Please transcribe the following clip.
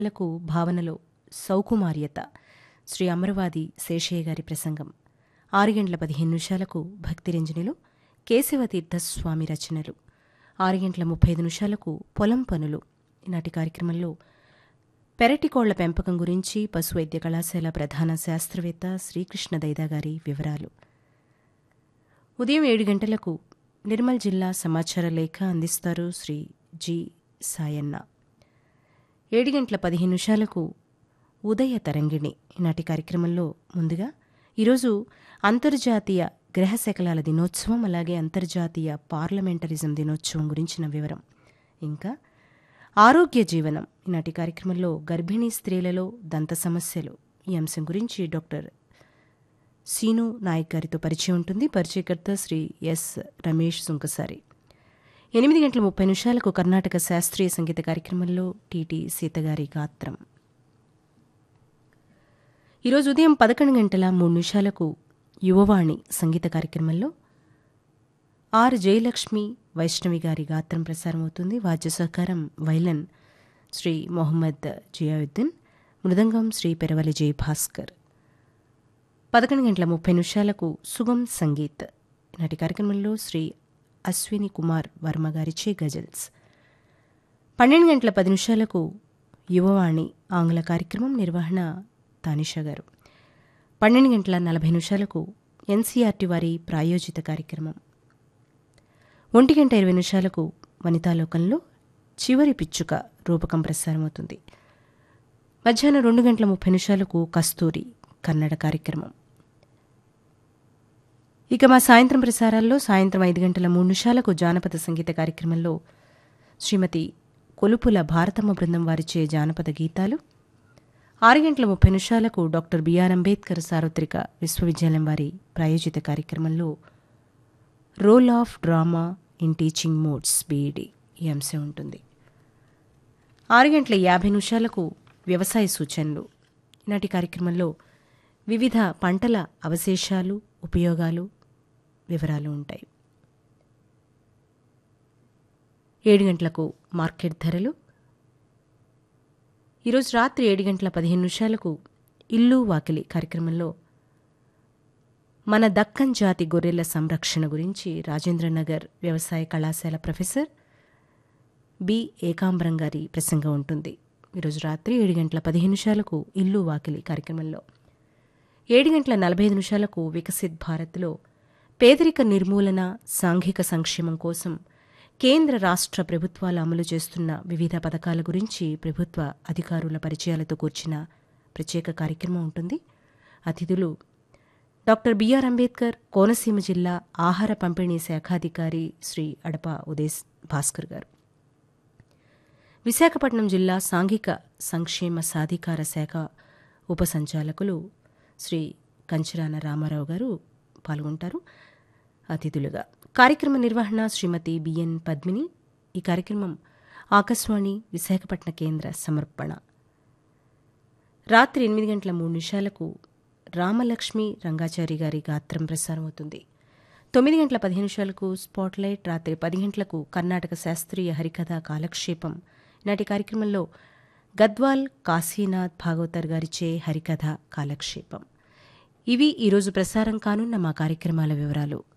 లకు భావనలో సౌకుమార్యత శ్రీ అమరవాది శేషయ్య గారి ప్రసంగం ఆరు గంటల పదిహేను నిమిషాలకు భక్తిరంజనిలో కేశవతీర్థ స్వామి రచనలు ఆరు గంటల ముప్పై ఐదు నిమిషాలకు పొలం పనులు ఈనాటి కార్యక్రమంలో పెరటికోళ్ల పెంపకం గురించి పశు వైద్య కళాశాల ప్రధాన శాస్త్రవేత్త శ్రీకృష్ణ దైదా గారి వివరాలు ఉదయం ఏడు గంటలకు నిర్మల్ జిల్లా సమాచార లేఖ అందిస్తారు శ్రీ జి సాయన్న ఏడు గంటల పదిహేను నిమిషాలకు ఉదయ తరంగిణి ఈనాటి కార్యక్రమంలో ముందుగా ఈరోజు అంతర్జాతీయ గ్రహ శకలాల దినోత్సవం అలాగే అంతర్జాతీయ పార్లమెంటరిజం దినోత్సవం గురించిన వివరం ఇంకా ఆరోగ్య జీవనం ఈనాటి కార్యక్రమంలో గర్భిణీ స్త్రీలలో దంత సమస్యలు ఈ అంశం గురించి డాక్టర్ సీను నాయక్ గారితో పరిచయం ఉంటుంది పరిచయకర్త శ్రీ ఎస్ రమేష్ సుంకసారి ఎనిమిది గంటల ముప్పై నిమిషాలకు కర్ణాటక శాస్త్రీయ సంగీత కార్యక్రమంలో టీటీ సీతగారి గాత్రం ఈరోజు ఉదయం పదకొండు గంటల మూడు నిమిషాలకు యువవాణి సంగీత కార్యక్రమంలో ఆర్ జయలక్ష్మి వైష్ణవి గారి గాత్రం ప్రసారమవుతుంది వాద్య సహకారం వైలన్ శ్రీ మొహమ్మద్ జియాయుద్దీన్ మృదంగం శ్రీ పెరవలి జయ భాస్కర్ పదకొండు గంటల ముప్పై నిమిషాలకు సుగం సంగీత్ నాటి కార్యక్రమంలో శ్రీ అశ్విని కుమార్ వర్మ గారిచే గజల్స్ పన్నెండు గంటల పది నిమిషాలకు యువవాణి ఆంగ్ల కార్యక్రమం నిర్వహణ తానిషా గారు పన్నెండు గంటల నలభై నిమిషాలకు ఎన్సీఆర్టీ వారి ప్రాయోజిత కార్యక్రమం ఒంటి గంట ఇరవై నిమిషాలకు వనితాలోకంలో చివరి పిచ్చుక రూపకం ప్రసారమవుతుంది మధ్యాహ్నం రెండు గంటల ముప్పై నిమిషాలకు కస్తూరి కన్నడ కార్యక్రమం ఇక మా సాయంత్రం ప్రసారాల్లో సాయంత్రం ఐదు గంటల మూడు నిమిషాలకు జానపద సంగీత కార్యక్రమంలో శ్రీమతి కొలుపుల భారతమ్మ బృందం వారిచే జానపద గీతాలు ఆరు గంటల ముప్పై నిమిషాలకు డాక్టర్ బిఆర్ అంబేద్కర్ సార్వత్రిక విశ్వవిద్యాలయం వారి ప్రాయోజిత కార్యక్రమంలో role of drama in teaching modes BEd ఈ అంశం ఉంటుంది ఆరు గంటల యాభై నిమిషాలకు వ్యవసాయ సూచనలు ఈనాటి కార్యక్రమంలో వివిధ పంటల అవశేషాలు ఉపయోగాలు వివరాలు ఉంటాయి ఏడు గంటలకు మార్కెట్ ధరలు ఈరోజు రాత్రి ఏడు గంటల పదిహేను నిమిషాలకు ఇల్లు వాకిలి కార్యక్రమంలో మన దక్కన్ జాతి గొర్రెల సంరక్షణ గురించి రాజేంద్రనగర్ వ్యవసాయ కళాశాల ప్రొఫెసర్ బి ఏకాంబరం గారి ప్రసంగం ఉంటుంది ఈరోజు రాత్రి ఏడు గంటల పదిహేను నిమిషాలకు ఇల్లు వాకిలి కార్యక్రమంలో ఏడు గంటల నలభై ఐదు నిమిషాలకు వికసిత్ భారత్లో పేదరిక నిర్మూలన సాంఘిక సంక్షేమం కోసం కేంద్ర రాష్ట్ర ప్రభుత్వాలు అమలు చేస్తున్న వివిధ పథకాల గురించి ప్రభుత్వ అధికారుల పరిచయాలతో కూర్చిన ప్రత్యేక కార్యక్రమం ఉంటుంది అతిథులు డాక్టర్ బిఆర్ అంబేద్కర్ కోనసీమ జిల్లా ఆహార పంపిణీ శాఖాధికారి శ్రీ అడప ఉదేశ్ భాస్కర్ గారు విశాఖపట్నం జిల్లా సాంఘిక సంక్షేమ సాధికార శాఖ ఉప సంచాలకులు శ్రీ కంచరాన రామారావు గారు పాల్గొంటారు అతిథులుగా కార్యక్రమ నిర్వహణ శ్రీమతి బిఎన్ పద్మిని ఈ కార్యక్రమం ఆకాశవాణి విశాఖపట్న కేంద్ర సమర్పణ రాత్రి ఎనిమిది గంటల మూడు నిమిషాలకు రామలక్ష్మి రంగాచారి గారి గాత్రం ప్రసారమవుతుంది తొమ్మిది గంటల పదిహేను నిమిషాలకు స్పాట్లైట్ రాత్రి పది గంటలకు కర్ణాటక శాస్త్రీయ హరికథ కాలక్షేపం నాటి కార్యక్రమంలో గద్వాల్ కాశీనాథ్ భాగవతర్ గారిచే హరికథ కాలక్షేపం ఇవి ఈరోజు ప్రసారం కానున్న మా కార్యక్రమాల వివరాలు